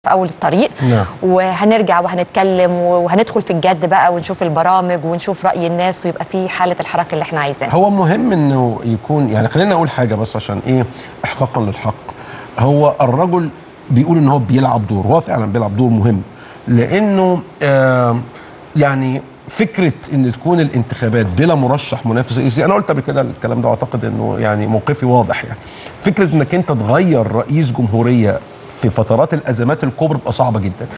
في اول الطريق نعم. وهنرجع وهنتكلم وهندخل في الجد بقى ونشوف البرامج ونشوف راي الناس ويبقى في حاله الحركه اللي احنا عايزينها هو مهم انه يكون يعني خلينا اقول حاجه بس عشان ايه احقاقا للحق هو الرجل بيقول ان هو بيلعب دور هو فعلا بيلعب دور مهم لانه آه يعني فكره ان تكون الانتخابات بلا مرشح منافس رئيسي انا قلت قبل كده الكلام ده واعتقد انه يعني موقفي واضح يعني فكره انك انت تغير رئيس جمهوريه في فترات الازمات الكبرى بتبقى صعبه جدا